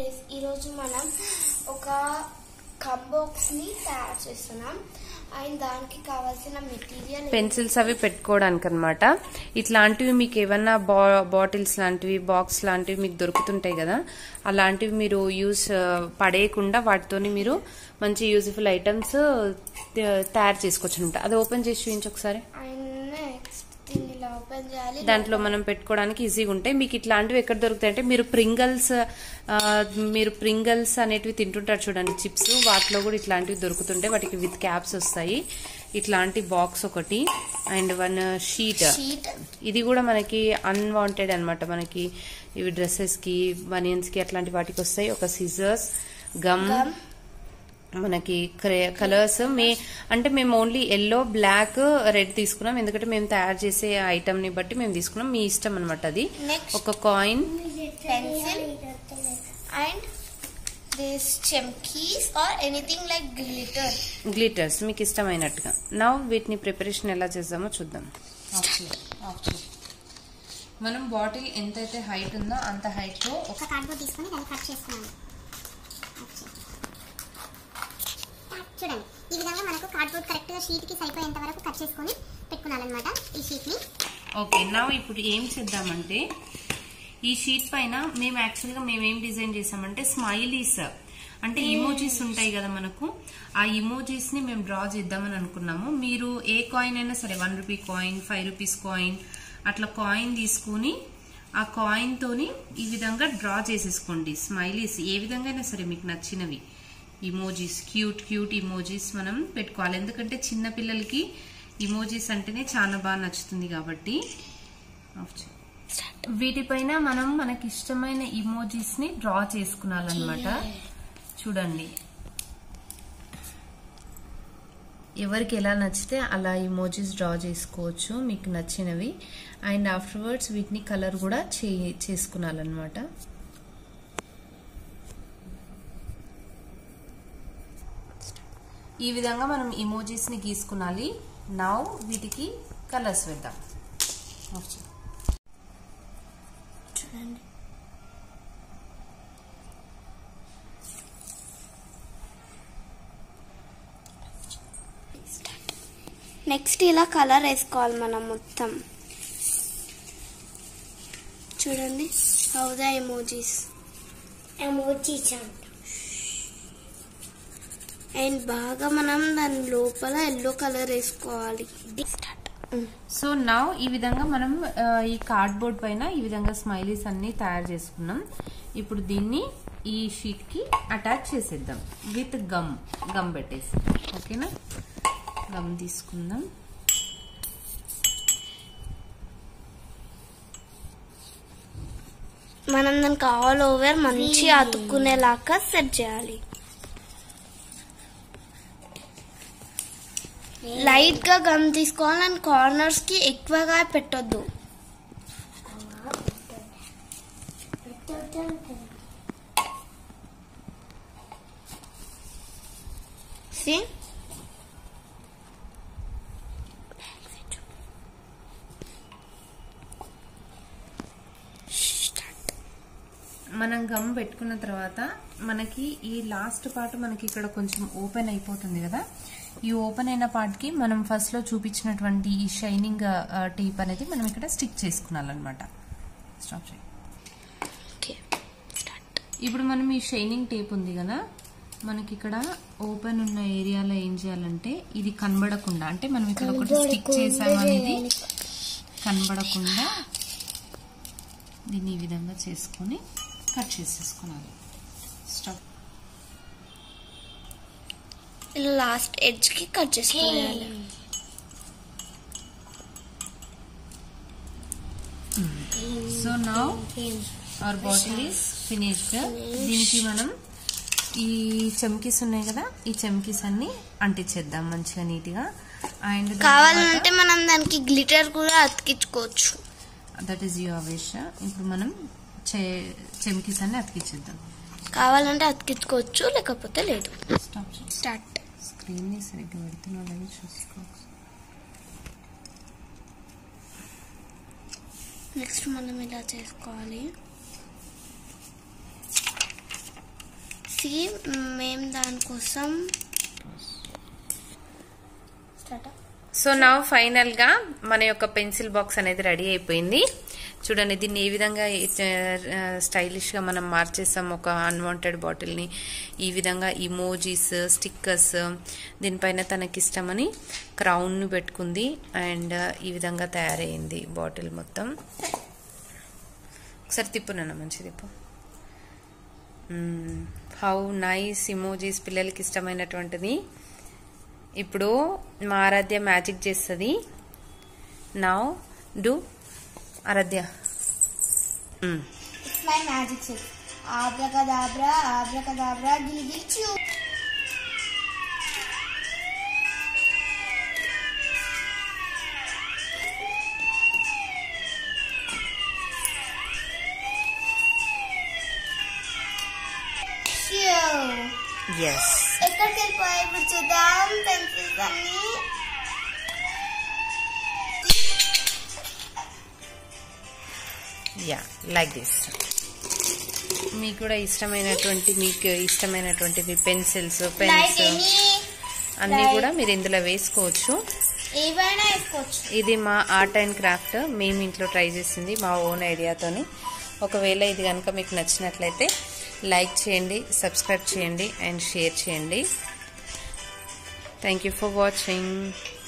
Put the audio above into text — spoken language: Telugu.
గైస్ ఈరోజు మనం ఒక కంబాక్స్ ని తయారు చేస్తున్నాం అండ్ దానికి కావాల్సిన మెటీరియల్ పెన్సిల్స్ అవి పెట్టుకోవడానికి అనమాట ఇట్లాంటివి మీకు ఏమన్నా బా బాటిల్స్ లాంటివి బాక్స్ లాంటివి మీకు దొరుకుతుంటాయి కదా అలాంటివి మీరు యూస్ పడేయకుండా వాటితోని మీరు మంచి యూజ్ఫుల్ ఐటమ్స్ తయారు చేసుకోవచ్చు అనమాట అది ఓపెన్ చేసి చూపించి ఒకసారి అండ్ నెక్స్ట్ దీన్ని ఇలా ఓపెన్ చేయాలి దాంట్లో మనం పెట్టుకోవడానికి ఈజీగా ఉంటాయి మీకు ఇట్లాంటివి ఎక్కడ దొరుకుతాయి అంటే మీరు ప్రింగల్స్ ఆ, మీరు ప్రింగల్స్ అనేటివి తింటుంటారు చూడండి చిప్స్ వాటిలో కూడా ఇట్లాంటివి దొరుకుతుంటాయి వాటికి విత్ క్యాప్స్ వస్తాయి ఇట్లాంటి బాక్స్ ఒకటి అండ్ వన్ షీట్ షీట్ ఇది కూడా మనకి అన్వాంటెడ్ అన్నమాట మనకి ఇవి డ్రెస్సెస్ కి బనియన్స్ కి అట్లాంటి వాటికి వస్తాయి ఒక సిజర్స్ గమ్ గమ్ మనకి కలర్స్ మే అంటే మేము ఓన్లీ ఎల్లో బ్లాక్ రెడ్ తీసుకున్నాం ఎందుకంటే మేము తయారు చేసే ఐటమ్ ని బట్టి మేము తీసుకున్నాం మీ ఇష్టం అనమాట అది నెక్స్ట్ ఒక కాయిన్ పెన్సిల్ అండ్ దిస్ చెమ్కీస్ or anything like glitter glitters మీకు ఇష్టమైనట్టుగా నవ్ వీటిని ప్రిపరేషన్ ఎలా చేద్దామో చూద్దాం మనం బాటిల్ ఎంతైతే హైట్ ఉందో అంత హైట్ లో ఒక కార్డ్బోర్డ్ తీసుకొని దాన్ని కట్ చేసుకున్నాను ఓకే. చూడండి ఈ విధంగా మనకు కార్డ్బోర్డ్ కరెక్ట్గా షీట్కి సరిపోయేంత వరకు కట్ చేసుకొని పెట్టుకున్నానమాట ఈ షీట్ని ఓకే నా ఇప్పుడు ఏం చేద్దామంటే ఈ షీట్ పైన మేము యాక్చువల్గా మేము ఏం డిజైన్ చేసామంటే స్మైలీస్ అంటే ఇమోజీస్ ఉంటాయి కదా మనకు ఆ ఇమోజీస్ ని మేము డ్రా చేద్దామని అనుకున్నాము మీరు ఏ కాయిన్ అయినా సరే one rupee coin five rupees coin అట్లా కాయిన్ తీసుకుని ఆ కాయిన్ తోని ఈ విధంగా డ్రా చేసేసుకోండి స్మైలీస్ ఏ విధంగా అయినా సరే మీకు నచ్చినవి ఇమోజీస్ క్యూట్ క్యూట్ ఇమోజీస్ మనం పెట్టుకోవాలి ఎందుకంటే చిన్న పిల్లలకి ఇమోజీస్ అంటేనే చాలా బాగా నచ్చుతుంది కాబట్టి ఆఫ్ చేయి. వీటిపైన మనం మనకి ఇష్టమైన ఇమోజీస్ ని డ్రా చేసుకున్నాలన్నమాట చూడండి ఎవరికి ఎలా నచ్చితే అలా ఇమోజీస్ డ్రా చేసుకోవచ్చు మీకు నచ్చినవి అండ్ ఆఫ్టర్వర్డ్స్ వీటిని కలర్ కూడా చే చేసుకున్నాలన్నమాట ఈ విధంగా మనం ఇమోజీస్ ని గీసుకునాలి నౌ వీటికి కలర్స్ వేద్దాం ఆఫ్ చేయి. చూడండి నెక్స్ట్ ఇలా కలర్ వేసుకోవాలి మనం మొత్తం చూడండి how the emojis emojis and బాగా మనం దాని లోపల ఎల్లో కలర్ వేసుకోవాలి స్టార్ట్ సో నా ఈ విధంగా మనం ఆ, ఈ కార్డ్బోర్డ్ పైన ఈ విధంగా స్మైలీస్ అన్ని తయారు చేసుకున్నాం ఇప్పుడు దీన్ని ఈ షీట్ కి అటాచ్ చేసేద్దాం విత్ గమ్ గమ్ పెట్టేసి ఓకేనా గమ్ తీసుకుందాం మనం దానికి ఆల్ ఓవర్ మంచి అతుక్కునేలాగా సెట్ చేయాలి లైట్ గా గమ్ తీసుకోవాలి అండ్ కార్నర్స్ కి ఎక్కువగా పెట్టొద్దు See? మనం గమ్ పెట్టుకున్న తర్వాత మనకి ఈ లాస్ట్ పార్ట్ మనకి ఇక్కడ కొంచెం ఓపెన్ అయిపోతుంది కదా ఈ ఓపెన్ అయిన పార్ట్ కి మనం ఫస్ట్ లో చూపించినటువంటి ఈ షైనింగ్ టేప్ అనేది మనం ఇక్కడ స్టిక్ చేసుకున్నాలన్నమాట స్టాప్ చేయి Okay. Start. ఇప్పుడు మనం ఈ షైనింగ్ టేప్ ఉంది కదా మనకి ఇక్కడ ఓపెన్ ఉన్న ఏరియాలో ఏం చేయాలంటే ఇది కనబడకుండా అంటే మనం ఇక్కడ ఒకటి స్టిక్ చేసాం అనేది కనబడకుండా దీన్ని ఈ విధంగా చేసుకొని కట్ చేసేసుకున్నాను స్టవ్ ఇలా లాస్ట్ ఎడ్జ్ కి కట్ చేసుకోవాలి సో నా అవర్ బాటిల్ ఈస్ ఫినిష్డ్ దీనికి మనం ఈ చెమ్కీస్ ఉన్నాయి కదా ఈ చెమ్కీస్ అన్ని అంటించేద్దాం మంచిగా నీట్గా అండ్ కావాలంటే మనం దానికి గ్లిటర్ కూడా అతికించుకోవచ్చు దట్ ఈస్ యువర్ విష్ ఇప్పుడు మనం చే- చెమ్కీస్ అన్ని అతికించేద్దాం కావాలంటే అతికించుకోవచ్చు లేకపోతే లేదు స్టాప్ స్టార్ట్ స్క్రీన్ ని సరిగ్గా పెడుతున్నా లేదా చూసుకో నెక్స్ట్ మనం ఇలా చేసుకోవాలి సి మేము దానికోసం స్టార్ట్ సో నా ఫైనల్ గా మన యొక్క పెన్సిల్ బాక్స్ అనేది రెడీ అయిపోయింది చూడండి దీన్ని ఏ విధంగా స్టైలిష్ గా మనం మార్చేస్తాం ఒక అన్వాంటెడ్ బాటిల్ ని ఈ విధంగా ఇమోజీస్ స్టిక్కర్స్ దీనిపైన తనకి ఇష్టమని క్రౌన్ ని పెట్టుకుంది అండ్ ఈ విధంగా తయారైంది బాటిల్ మొత్తం ఒకసారి తిప్పు నాన్న మంచి తిప్పు హౌ నైస్ ఇమోజీస్ పిల్లలకి ఇష్టమైనటువంటిది ఇప్పుడు మా ఆరాధ్య మ్యాజిక్ చేస్తుంది నౌ డూ ఆరాధ్య మ్మ్. It's my magic set abracadabra abracadabra గిలి గిలి చూ ఎస్ ఎక్కడికి వెళ్ళిపోయాయి ఇప్పుడు చూద్దాం పెన్సిల్స్ అన్ని యా లైక్ దిస్ మీకు కూడా ఇష్టమైనటువంటి మీకు ఇష్టమైనటువంటివి పెన్సిల్స్ లైక్ పెన్స్ ఎనీ అన్నీ కూడా మీరు ఇందులో వేసుకోవచ్చు ఏవైనా వేసుకోవచ్చు ఇది మా ఆర్ట్ అండ్ క్రాఫ్ట్ మేము ఇంట్లో ట్రై చేసింది మా ఓన్ ఐడియాతోని ఒకవేళ ఇది కనుక మీకు నచ్చినట్లయితే లైక్ చేయండి సబ్స్క్రైబ్ చేయండి అండ్ షేర్ చేయండి థ్యాంక్ యూ ఫర్ వాచింగ్